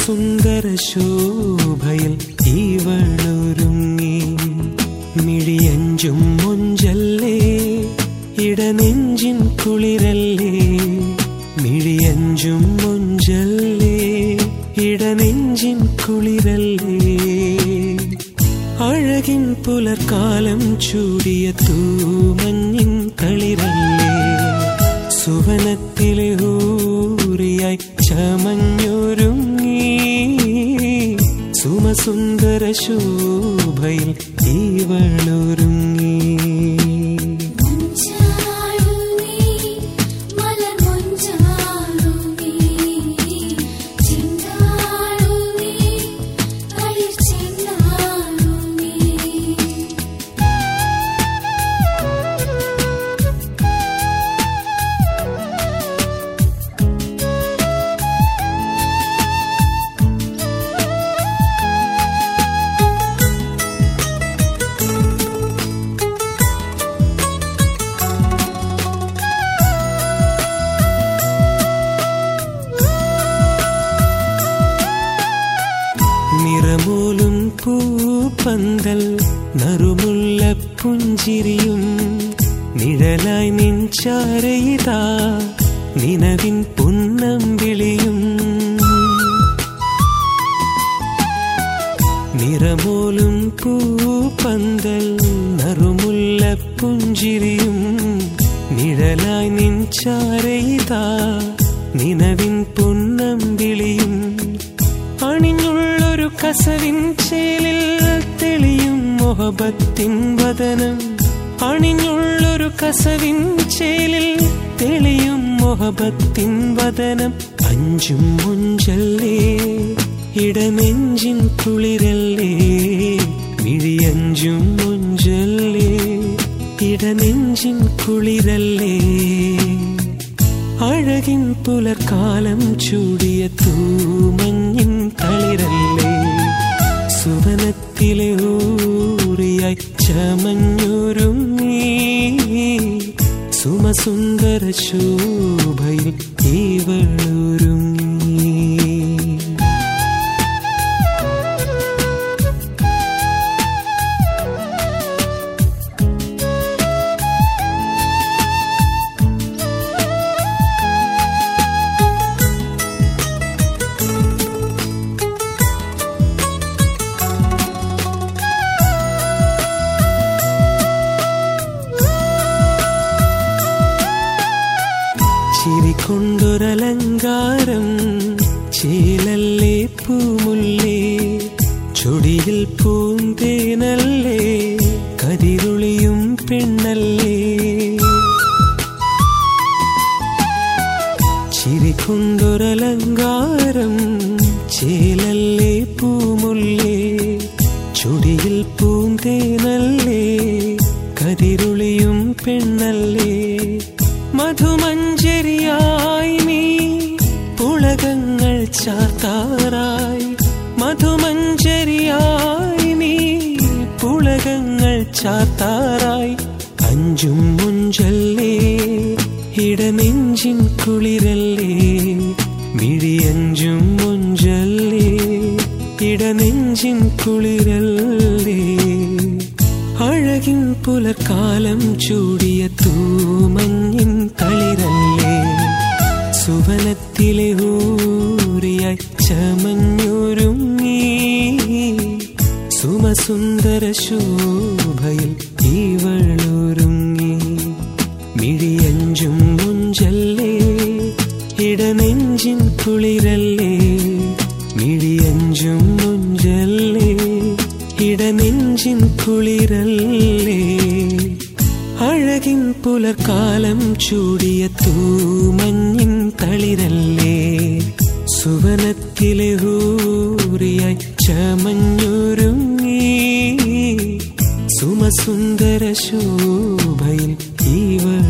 സുമസുന്ദര ശോഭയിൽ ഇവളൊരുങ്ങി മിഴിയഞ്ചും മൊഞ്ചല്ലേ ഇടനെഞ്ചിൻ കുളിരല്ലേ മിഴിയഞ്ചും മൊഞ്ചല്ലേ ഇടനെഞ്ചിൻ കുളിരല്ലേ അഴകിൻ പുലർക്കാലം ചൂടിയ തൂമഞ്ഞിൻ കളിരല്ലേ സുവനത്തിലെ ഊറിയായി ചമഞ്ഞൊരുങ്ങി സുമസുന്ദര ശോഭയിൽ ഇവളൊരുങ്ങി മഞ്ചാടുനീ മലർ മഞ്ചാടുനീ ചിന്താടുനീ കളിർ ചിന്താടുനീ നിറമൂലും പൂപ്പന്തൽ നറുമുള്ള പുഞ്ചിരിയും നിഴലായി നിൻചാരയിതാ നിനവിൻ പുന്നമ്പിളിയും നിറമൂലും പൂപ്പന്തൽ നറുമുള്ള പുഞ്ചിരിയും നിഴലായി നിൻചാരയിതാ നിനവിൻ പുന്നമ്പിളിയും അണിഞ്ഞുള്ളൊരു കസവിൻ ചേലിൽ തെളിയും മൊഹബത്തിൻ വദനം അണിഞ്ഞുള്ളൊരു കസവിൻ ചേലിൽ തെളിയും മൊഹബത്തിൻ വദനം അഞ്ചും മുഞ്ചല്ലേ ഇടനെഞ്ചിൻ കുളിരല്ലേ മിഴിയഞ്ചും മുഞ്ചല്ലേ ഇടനെഞ്ചിൻ കുളിരല്ലേ അഴകിൻ പുലർക്കാലം ചൂടിയ തൂമഞ്ഞിൻ തളിരല്ലേ സുവനത്തിലെ ഊറിയായി ചമഞ്ഞൊരുങ്ങി സുമസുന്ദര ശോഭയിൽ ഇവളൊരുങ്ങി ചിരി കൊണ്ടൊരലങ്കാരം ചേലല്ലേ പൂമുല്ലേ ചൊടിയിൽ പൂന്തേനല്ലേ കരിരുളിയും പെണ്ണല്ലേ ചിരി കൊണ്ടൊരലങ്കാരം ചേലല്ലേ പൂമുല്ലേ ചുടിയിൽ പൂന്തേനല്ലേ കരിരുളിയും പെണ്ണല്ലേ മധുമഞ്ചരിയായി നീ പുളകങ്ങൾ ചാത്താറായി മധുമഞ്ചരിയായി നീ പുളകങ്ങൾ ചാത്താറായി അഞ്ചും മുഞ്ചല്ലേ ഇടനെഞ്ചിൻ കുളിരല്ലേ മിഴിയഞ്ചും മുഞ്ചല്ലേ ഇടനെഞ്ചിൻ കുളിരല്ലേ അഴകിൻ പുലർക്കാലം ചൂടിയ തൂമഞ്ഞിൻ തളിരല്ലേ സുവനത്തിലെ ഊറിയായി ചമഞ്ഞൊരുങ്ങി സുമസുന്ദര ശോഭയിൽ ഇവളൊരുങ്ങി മിഴിയഞ്ചും മുഞ്ചല്ലേ ഇടനെഞ്ചിൻ കുളിരല്ലേ മിഴിയഞ്ചും മുഞ്ചല്ലേ ഇടനെഞ്ചിൻ കുളിരല്ലേ അഴകിൻ പുലർക്കാലം ചൂടിയ തൂമഞ്ഞിൻ തളിരല്ലേ സുവനത്തിലെ ഊറിയായി ചമഞ്ഞൊരുങ്ങി സുമസുന്ദര ശോഭയിൽ ഇവൾ